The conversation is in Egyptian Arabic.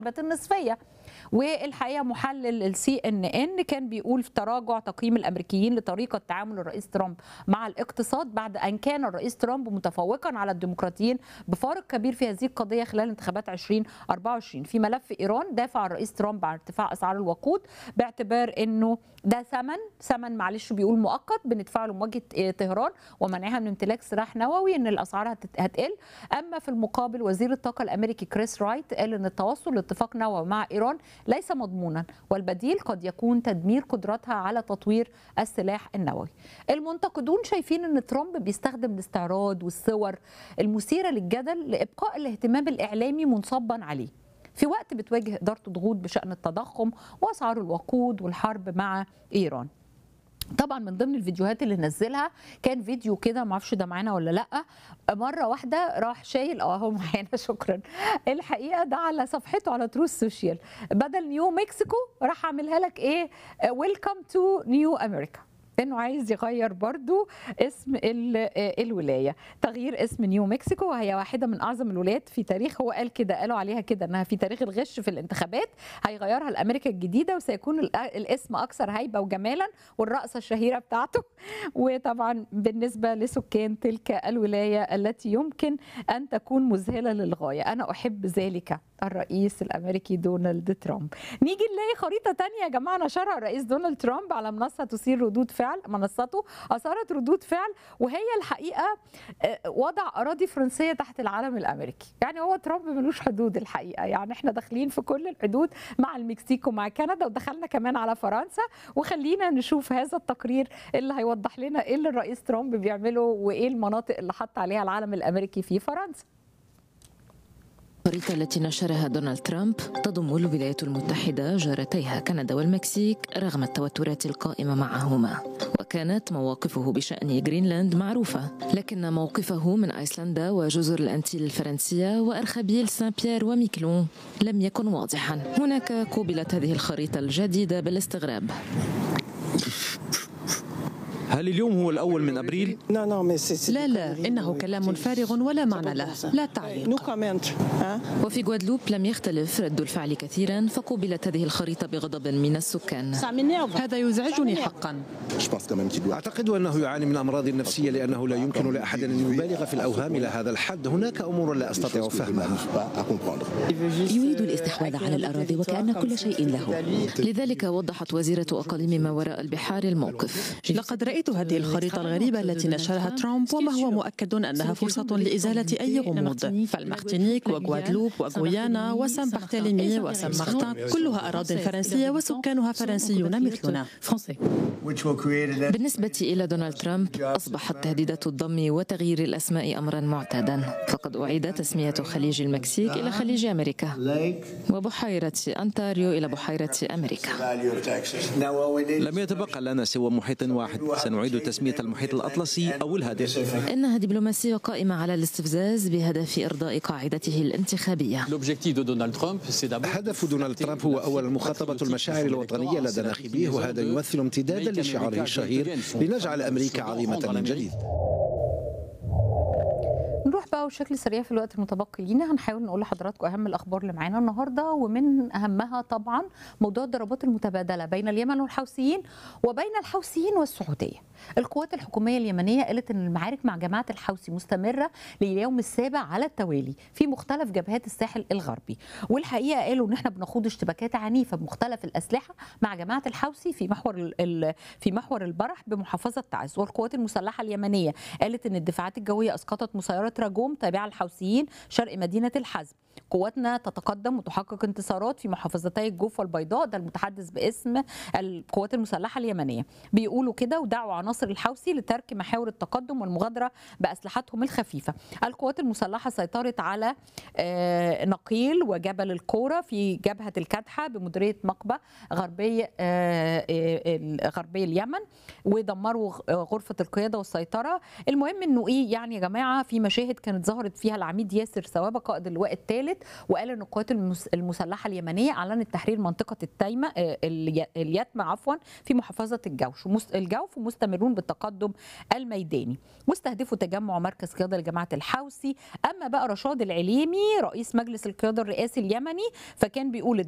النصفيه والحقيقه محلل السي ان ان كان بيقول في تراجع تقييم الامريكيين لطريقه تعامل الرئيس ترامب مع الاقتصاد بعد ان كان الرئيس ترامب متفوقا على الديمقراطيين بفارق كبير في هذه القضيه خلال انتخابات 2024 في ملف ايران دافع الرئيس ترامب عن ارتفاع اسعار الوقود باعتبار انه ده ثمن ثمن معلش بيقول مؤقت بندفعه لمواجهه طهران ومنعها من امتلاك سلاح نووي ان الاسعار هتقل اما في المقابل وزير الطاقه الامريكي كريس رايت قال ان التوصل لاتفاق نووي مع ايران ليس مضمونا والبديل قد يكون تدمير قدرتها على تطوير السلاح النووي المنتقدون شايفين ان ترامب بيستخدم الاستعراض والصور المثيره للجدل لابقاء الاهتمام الاعلامي منصبا عليه في وقت بتواجه ادارته ضغوط بشان التضخم واسعار الوقود والحرب مع ايران طبعا من ضمن الفيديوهات اللي نزلها كان فيديو كده ما اعرفش ده معانا ولا لا مره واحده راح شايل اه هو معانا شكرا الحقيقه ده على صفحته على تروس سوشيال بدل نيو مكسيكو راح عاملها لك ايه ويلكم تو نيو امريكا انه عايز يغير برضو اسم الولايه تغيير اسم نيو مكسيكو وهي واحده من اعظم الولايات في تاريخ هو قال كده قالوا عليها كده انها في تاريخ الغش في الانتخابات هيغيرها لامريكا الجديده وسيكون الاسم اكثر هيبه وجمالا والرقصه الشهيره بتاعته وطبعا بالنسبه لسكان تلك الولايه التي يمكن ان تكون مذهله للغايه انا احب ذلك الرئيس الامريكي دونالد ترامب نيجي نلاقي خريطه تانية يا جماعه نشرها الرئيس دونالد ترامب على منصه تثير ردود فعل منصته اثارت ردود فعل وهي الحقيقه وضع اراضي فرنسيه تحت العلم الامريكي يعني هو ترامب ملوش حدود الحقيقه يعني احنا داخلين في كل الحدود مع المكسيك ومع كندا ودخلنا كمان على فرنسا وخلينا نشوف هذا التقرير اللي هيوضح لنا ايه اللي الرئيس ترامب بيعمله وايه المناطق اللي حط عليها العلم الامريكي في فرنسا الخريطة التي نشرها دونالد ترامب تضم الولايات المتحدة جارتيها كندا والمكسيك رغم التوترات القائمة معهما وكانت مواقفه بشأن جرينلاند معروفة لكن موقفه من أيسلندا وجزر الأنتيل الفرنسية وأرخبيل سان بيير وميكلون لم يكن واضحا هناك قوبلت هذه الخريطة الجديدة بالاستغراب هل اليوم هو الأول من أبريل؟ لا لا إنه كلام فارغ ولا معنى له لا تعليق وفي غوادلوب لم يختلف رد الفعل كثيرا فقوبلت هذه الخريطة بغضب من السكان هذا يزعجني حقا أعتقد أنه يعاني من أمراض نفسية لأنه لا يمكن لأحد أن يبالغ في الأوهام إلى هذا الحد هناك أمور لا أستطيع فهمها يريد الاستحواذ على الأراضي وكأن كل شيء له لذلك وضحت وزيرة أقاليم ما وراء البحار الموقف لقد رأيت هذه الخريطة الغريبة التي نشرها ترامب وما هو مؤكد أنها فرصة لإزالة أي غموض فالمارتينيك وغوادلوب وغويانا وسان بارتيليمي وسان مارتان كلها أراضٍ فرنسية وسكانها فرنسيون مثلنا بالنسبة إلى دونالد ترامب أصبحت تهديدات الضم وتغيير الأسماء أمرا معتادا فقد أعيد تسمية خليج المكسيك إلى خليج أمريكا وبحيرة أنتاريو إلى بحيرة أمريكا لم يتبقى لنا سوى محيط واحد سنعيد تسمية المحيط الأطلسي أو الهادئ إنها دبلوماسية قائمة على الاستفزاز بهدف إرضاء قاعدته الانتخابية هدف دونالد ترامب هو أولا مخاطبة المشاعر الوطنية لدى ناخبيه وهذا يمثل امتدادا لشعاره الشهير لنجعل أمريكا عظيمة من جديد نروح بقى بشكل سريع في الوقت المتبقي لينا هنحاول نقول لحضراتكم اهم الاخبار اللي معانا النهارده ومن اهمها طبعا موضوع الضربات المتبادله بين اليمن والحوثيين وبين الحوثيين والسعوديه. القوات الحكوميه اليمنيه قالت ان المعارك مع جماعه الحوثي مستمره لليوم السابع على التوالي في مختلف جبهات الساحل الغربي والحقيقه قالوا ان احنا بنخوض اشتباكات عنيفه بمختلف الاسلحه مع جماعه الحوثي في محور في محور البرح بمحافظه تعز والقوات المسلحه اليمنيه قالت ان الدفاعات الجويه اسقطت مسيرات راجوم تابعه للحوثيين شرق مدينه الحزم قواتنا تتقدم وتحقق انتصارات في محافظتي الجوف والبيضاء ده المتحدث باسم القوات المسلحه اليمنيه بيقولوا كده ودعوا عناصر الحوثي لترك محاور التقدم والمغادره باسلحتهم الخفيفه القوات المسلحه سيطرت على نقيل وجبل الكوره في جبهه الكدحه بمديريه مقبه غربي غربي اليمن ودمروا غرفه القياده والسيطره المهم انه ايه يعني يا جماعه في مشاهد كانت ظهرت فيها العميد ياسر ثوابه قائد اللواء الثالث الثالث وقال ان القوات المسلحه اليمنيه اعلنت تحرير منطقه التيمه اليتمه عفوا في محافظه الجوش الجوف ومستمرون بالتقدم الميداني واستهدفوا تجمع مركز قياده لجماعه الحوثي اما بقى رشاد العليمي رئيس مجلس القياده الرئاسي اليمني فكان بيقول